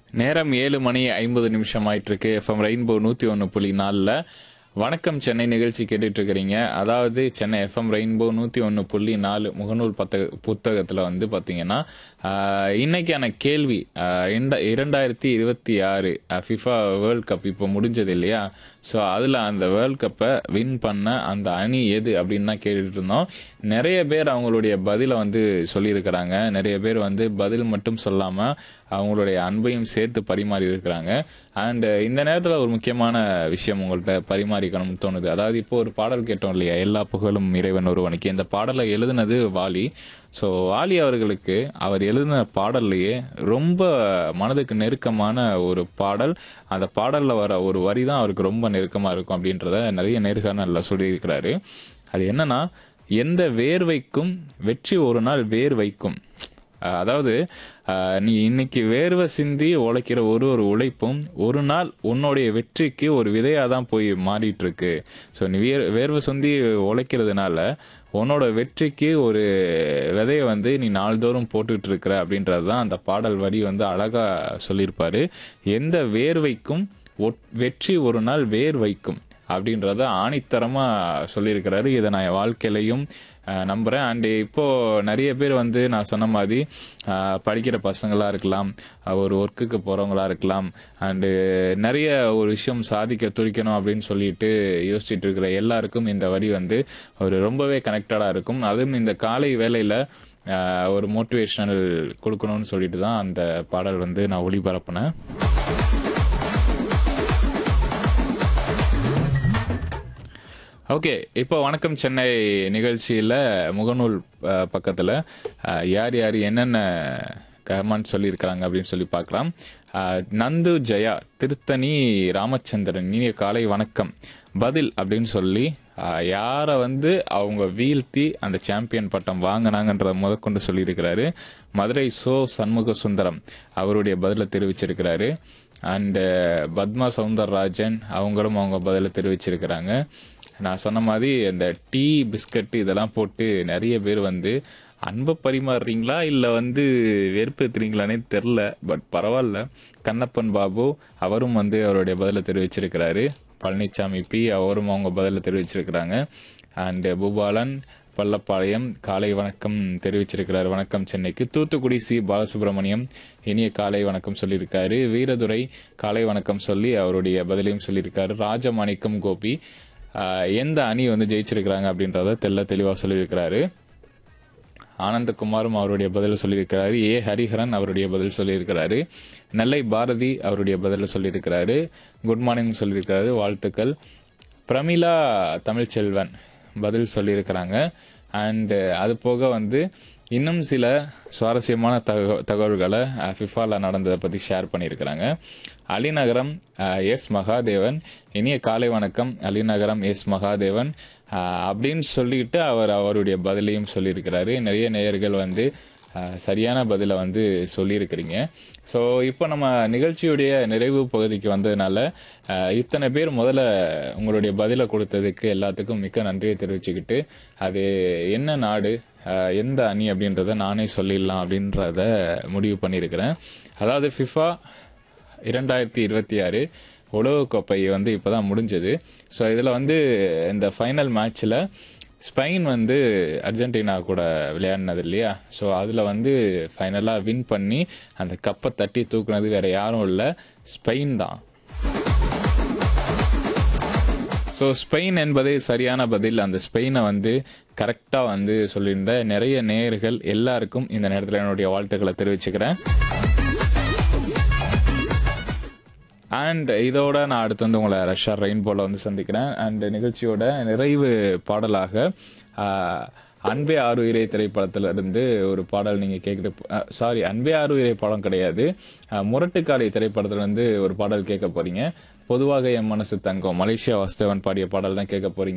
நேரம் ஏழு மணி ஐம்பது நிமிஷம் ஆயிட்டு இருக்கு எஃப்எம் ரெயின்போ நூத்தி ஒன்று புள்ளி நாலில் வணக்கம் சென்னை நிகழ்ச்சி கேட்டுட்டு இருக்கிறீங்க அதாவது சென்னை எஃப்எம் ரெயின்போ நூத்தி ஒன்று புள்ளி நாலு முகநூல் பத்த புத்தகத்தில் வந்து பார்த்தீங்கன்னா ஆஹ், இன்னைக்கான கேள்வி ஆஹ், ரெண்ட- இரண்டாயிரத்தி இருபத்தி ஆறு ஃபிஃபா வேர்ல்ட் கப் இப்போ முடிஞ்சது இல்லையா ஸோ அதில் அந்த வேர்ல்ட் கப்பை வின் பண்ண அந்த அணி எது அப்படின்னு தான் கேட்டுட்டு இருந்தோம் நிறைய பேர் அவங்களுடைய பதிலை வந்து சொல்லியிருக்கிறாங்க நிறைய பேர் வந்து பதில் மட்டும் சொல்லாமல் அவங்களுடைய அன்பையும் சேர்த்து பரிமாறி இருக்கிறாங்க அண்ட் இந்த நேரத்தில் ஒரு முக்கியமான விஷயம் உங்கள்கிட்ட பரிமாறிக்கணும்னு தோணுது அதாவது இப்போ ஒரு பாடல் கேட்டோம் இல்லையா எல்லா புகழும் இறைவன் ஒருவனுக்கு இந்த பாடலை எழுதுனது வாலி ஸோ வாலி அவர்களுக்கு அவர் எழுதின பாடல்லையே ரொம்ப மனதுக்கு நெருக்கமான ஒரு பாடல் அந்த பாடலில் வர ஒரு வரி தான் அவருக்கு ரொம்ப நெருக்கமாக இருக்கும் அப்படின்றத நிறைய நேர்காணலில் சொல்லியிருக்கிறாரு அது என்னன்னா எந்த வேர்வைக்கும் வெற்றி ஒரு நாள் வேர் வைக்கும் அஹ் அதாவது அஹ் நீ இன்னைக்கு வேர்வை சிந்தி உழைக்கிற ஒரு ஒரு உழைப்பும் ஒரு நாள் உன்னுடைய வெற்றிக்கு ஒரு விதையா தான் போய் மாறிட்டு இருக்கு ஸோ நீ வேர் வேர்வை சிந்தி உழைக்கிறதுனால உன்னோட வெற்றிக்கு ஒரு விதையை வந்து நீ நாள்தோறும் போட்டுட்டு இருக்கிற அப்படின்றது தான் அந்த பாடல் வரி வந்து அழகா சொல்லியிருப்பாரு எந்த வேர்வைக்கும் ஒட்- வெற்றி ஒரு நாள் வேர் வைக்கும் அப்படின்றத ஆணித்தரமா சொல்லியிருக்கிறாரு இதை நான் என் வாழ்க்கையிலையும் அஹ், நம்புறேன் அண்ட் இப்போ நிறைய பேர் வந்து நான் சொன்ன மாதிரி அஹ், படிக்கிற பசங்களா இருக்கலாம் அஹ், ஒரு ஒர்க்குக்கு போறவங்களா இருக்கலாம் அண்டு நிறைய ஒரு விஷயம் சாதிக்க துடிக்கணும் அப்படின்னு சொல்லிட்டு யோசிச்சுட்டு இருக்கிற எல்லாருக்கும் இந்த வரி வந்து ஒரு ரொம்பவே கனெக்டடா இருக்கும் அதுவும் இந்த காலை வேலையில அஹ், ஒரு மோட்டிவேஷனல் கொடுக்கணும்னு சொல்லிட்டு தான் அந்த பாடல் வந்து நான் ஒளிபரப்புனேன் ஓகே இப்போ வணக்கம் சென்னை நிகழ்ச்சியில் முகநூல் அஹ், பக்கத்தில் அஹ், யார் யார் என்னென்ன கமெண்ட் சொல்லியிருக்கிறாங்க அப்படின்னு சொல்லி பார்க்கலாம் அஹ், நந்து ஜெயா திருத்தணி ராமச்சந்திரன் இனிய காலை வணக்கம் பதில் அப்படின்னு சொல்லி அஹ், யாரை வந்து அவங்க வீழ்த்தி அந்த சாம்பியன் பட்டம் வாங்கினாங்கன்றத முதற்கொண்டு சொல்லியிருக்கிறாரு மதுரை சோ சண்முக சுந்தரம் அவருடைய பதிலை தெரிவிச்சிருக்கிறாரு அண்டு பத்மா சவுந்தரராஜன் அவங்களும் அவங்க பதிலை தெரிவிச்சிருக்கிறாங்க நான் சொன்ன மாதிரி இந்த டீ பிஸ்கட் இதெல்லாம் போட்டு நிறைய பேர் வந்து அன்பை பரிமாறுறீங்களா இல்லை வந்து வெறுப்பேத்துறீங்களானே தெரில பட் பரவாயில்ல கண்ணப்பன் பாபு அவரும் வந்து அவருடைய பதிலை தெரிவிச்சிருக்கிறாரு பழனிசாமி பி அவரும் அவங்க பதிலை தெரிவிச்சிருக்கிறாங்க அண்ட் பூபாலன் பள்ளப்பாளையம் காலை வணக்கம் தெரிவிச்சிருக்கிறார் வணக்கம் சென்னைக்கு தூத்துக்குடி சி பாலசுப்ரமணியம் இனிய காலை வணக்கம் சொல்லியிருக்காரு வீரதுரை காலை வணக்கம் சொல்லி அவருடைய பதிலையும் சொல்லியிருக்காரு ராஜமாணிக்கம் கோபி ஆஹ், எந்த அணி வந்து ஜெயிச்சிருக்கிறாங்க அப்படின்றத தெல்ல தெளிவாக சொல்லியிருக்கிறாரு ஆனந்தகுமாரும் அவருடைய பதில் சொல்லியிருக்கிறாரு ஏ ஹரிஹரன் அவருடைய பதில் சொல்லியிருக்கிறாரு நெல்லை பாரதி அவருடைய பதில் சொல்லியிருக்கிறாரு குட் மார்னிங் சொல்லியிருக்கிறாரு வாழ்த்துக்கள் பிரமிளா தமிழ்ச்செல்வன் பதில் சொல்லியிருக்கிறாங்க அண்ட் அது போக வந்து இன்னும் சில சுவாரஸ்யமான தகவ- தகவல்களை ஃபிஃபால நடந்ததை பற்றி ஷேர் பண்ணியிருக்கிறாங்க அலிநகரம் அஹ், எஸ் மகாதேவன் இனிய காலை வணக்கம் அலிநகரம் எஸ் மகாதேவன் அஹ், அப்படின்னு சொல்லிட்டு அவர் அவருடைய பதிலையும் சொல்லியிருக்கிறாரு நிறைய நேயர்கள் வந்து அஹ், சரியான பதிலை வந்து சொல்லியிருக்கிறீங்க ஸோ இப்போ நம்ம நிகழ்ச்சியுடைய நிறைவு பகுதிக்கு வந்ததுனால அஹ், இத்தனை பேர் முதல்ல உங்களுடைய பதிலை கொடுத்ததுக்கு எல்லாத்துக்கும் மிக்க நன்றியை தெரிவிச்சுக்கிட்டு அது என்ன நாடு அஹ், எந்த அணி அப்படின்றத நானே சொல்லிடலாம் அப்படின்றத முடிவு பண்ணியிருக்கிறேன் அதாவது ஃபிஃபா இரண்டாயிரத்தி இருபத்தி ஆறு உலகக்கோப்பை வந்து இப்போதான் முடிஞ்சது ஸோ இதில் வந்து இந்த ஃபைனல் மேட்ச்சில் ஸ்பெயின் வந்து அர்ஜென்டினா கூட விளையாடினது இல்லையா ஸோ அதில் வந்து ஃபைனலாக வின் பண்ணி அந்த கப்பை தட்டி தூக்குனது வேற யாரும் இல்லை ஸ்பெயின் தான் ஸோ ஸ்பெயின் என்பதே சரியான பதில் அந்த ஸ்பெயினை வந்து கரெக்டாக வந்து சொல்லியிருந்த நிறைய நேயர்கள் எல்லாருக்கும் இந்த நேரத்தில் என்னுடைய வாழ்த்துக்களை தெரிவிச்சுக்கிறேன் அண்ட் இதோட நான் அடுத்து வந்து உங்களை ரஷ்யா ரெயின்போல வந்து சந்திக்கிறேன் அண்ட் நிகழ்ச்சியோட நிறைவு பாடலாக ஆஹ், அன்பே ஆறுயிரை திரைப்படத்துல இருந்து ஒரு பாடல் நீங்க கேட்குற சாரி அன்பே ஆறுயிரை படம் கிடையாது ஆஹ், முரட்டுக்காலை திரைப்படத்துல இருந்து ஒரு பாடல் கேட்க போறீங்க பொதுவாக என் மனசு தங்கம் மலேசியா வாஸ்தவன் பாடிய பாடல் தான் கேட்க போறீங்க